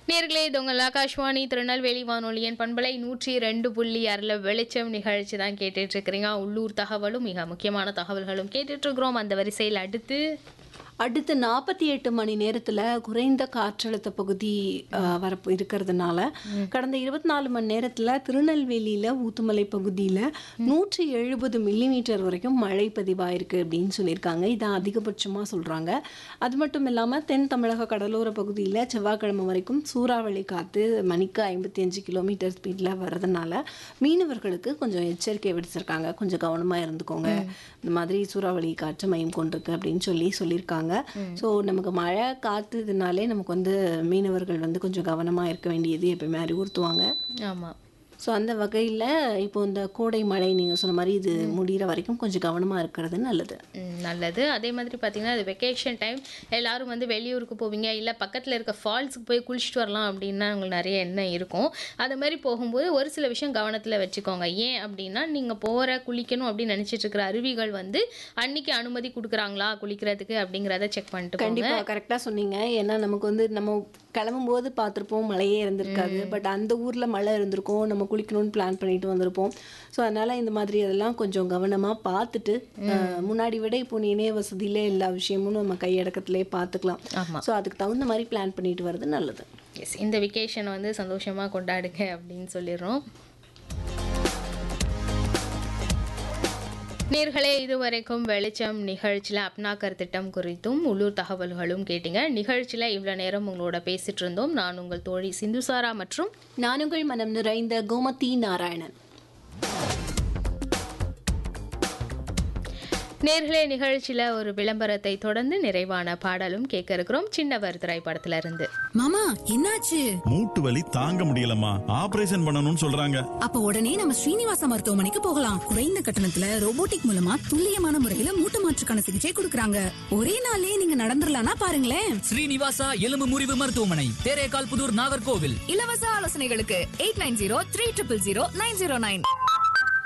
நேர்களே இது உங்கள் ஆகாஷ்வாணி திருநெல்வேலி வானொலியின் பண்பலை நூற்றி ரெண்டு புள்ளி அரில் வெளிச்சம் நிகழ்ச்சி தான் கேட்டுட்டு இருக்கிறீங்க உள்ளூர் தகவலும் மிக முக்கியமான தகவல்களும் கேட்டுட்டு இருக்கிறோம் அந்த வரிசையில் அடுத்து அடுத்த நாற்பத்தி எட்டு மணி நேரத்தில் குறைந்த காற்றழுத்த பகுதி அஹ், வர இருக்கிறதுனால கடந்த இருபத்தி நாலு மணி நேரத்தில் திருநெல்வேலியில் ஊத்துமலை பகுதியில் நூற்றி எழுபது மில்லிமீட்டர் வரைக்கும் மழை பதிவாயிருக்கு அப்படின்னு சொல்லியிருக்காங்க இதான் அதிகபட்சமாக சொல்கிறாங்க அது மட்டும் இல்லாமல் தென் தமிழக கடலோர பகுதியில் செவ்வாய்க்கிழமை வரைக்கும் சூறாவளி காற்று மணிக்கு ஐம்பத்தி அஞ்சு கிலோமீட்டர் ஸ்பீடில் வர்றதுனால மீனவர்களுக்கு கொஞ்சம் எச்சரிக்கை விடுத்திருக்காங்க கொஞ்சம் கவனமாக இருந்துக்கோங்க இந்த மாதிரி சூறாவளி காற்று மையம் கொண்டிருக்கு அப்படின்னு சொல்லி சொல்லியிருக்காங்க ஸோ நமக்கு மழை காற்று இதனாலே நமக்கு வந்து மீனவர்கள் வந்து கொஞ்சம் கவனமாக இருக்க வேண்டியது எப்பயுமே அறிவுறுத்துவாங்க ஆமாம் ஸோ அந்த வகையில் இப்போ இந்த கோடை மழை நீங்கள் சொன்ன மாதிரி இது முடிகிற வரைக்கும் கொஞ்சம் கவனமாக இருக்கிறது நல்லது ம், நல்லது அதே மாதிரி பார்த்தீங்கன்னா அது வெக்கேஷன் டைம் எல்லாரும் வந்து வெளியூருக்கு போவீங்க இல்லை பக்கத்தில் இருக்க ஃபால்ஸுக்கு போய் குளிச்சுட்டு வரலாம் அப்படின்னா உங்களுக்கு நிறைய எண்ணம் இருக்கும் அது மாதிரி போகும்போது ஒரு சில விஷயம் கவனத்தில் வச்சுக்கோங்க ஏன் அப்படின்னா நீங்கள் போகிற குளிக்கணும் அப்படின்னு நினச்சிட்டு இருக்கிற அருவிகள் வந்து அன்னைக்கு அனுமதி கொடுக்குறாங்களா குளிக்கிறதுக்கு அப்படிங்கிறத செக் பண்ணிட்டு போங்க கண்டிப்பாக கரெக்டாக சொன்னீங்க ஏன்னா நமக்கு வந்து நம்ம கிளம்பும்போது பார்த்துருப்போம் மழையே இருந்திருக்காது பட் அந்த ஊரில் மழை இருந்திருக்கும் நம்ம குளிக்கணும்னு பிளான் பண்ணிட்டு வந்திருப்போம் ஸோ அதனால் இந்த மாதிரி அதெல்லாம் கொஞ்சம் கவனமாக பார்த்துட்டு அஹ், முன்னாடி விட இப்போ இணைய வசதியிலே எல்லா விஷயமும் நம்ம கையடக்கத்திலே பார்த்துக்கலாம் ஆமா. ஸோ அதுக்கு தகுந்த மாதிரி பிளான் பண்ணிட்டு வர்றது நல்லது எஸ் இந்த வெக்கேஷன் வந்து சந்தோஷமாக கொண்டாடுங்க அப்படின்னு சொல்லிடுறோம் நேர்களே இதுவரைக்கும் வெளிச்சம் நிகழ்ச்சியில் அப்னாக்கர் திட்டம் குறித்தும் உள்ளூர் தகவல்களும் கேட்டீங்க நிகழ்ச்சியில் இவ்வளோ நேரம் உங்களோட பேசிட்டு இருந்தோம் நான் உங்கள் தோழி சிந்துசாரா மற்றும் நானுங்கள் மனம் நிறைந்த கோமதி நாராயணன் நேர்களே நிகழ்ச்சியில் ஒரு விளம்பரத்தை தொடர்ந்து நிறைவான பாடலும் கேட்க இருக்கிறோம் சின்னவர் திரைப்படத்துல இருந்து மாமா என்னாச்சு மூட்டு வலி தாங்க முடியலம்மா ஆபரேஷன் பண்ணணும்னு சொல்றாங்க அப்ப உடனே நம்ம ஸ்ரீனிவாச மருத்துவமனைக்கு போகலாம் குறைந்த கட்டணத்துல ரோபோட்டிக் மூலமா துல்லியமான முறையில மூட்டு மாற்றுக்கான சிகிச்சை கொடுக்கறாங்க ஒரே நாளே நீங்க நடந்துடலாம்னா பாருங்களேன் ஸ்ரீனிவாசா எலும்பு முறிவு மருத்துவமனை தேரேகால் புதூர் நாகர்கோவில் இலவச ஆலோசனைகளுக்கு eight nine zero three triple zero nine zero nine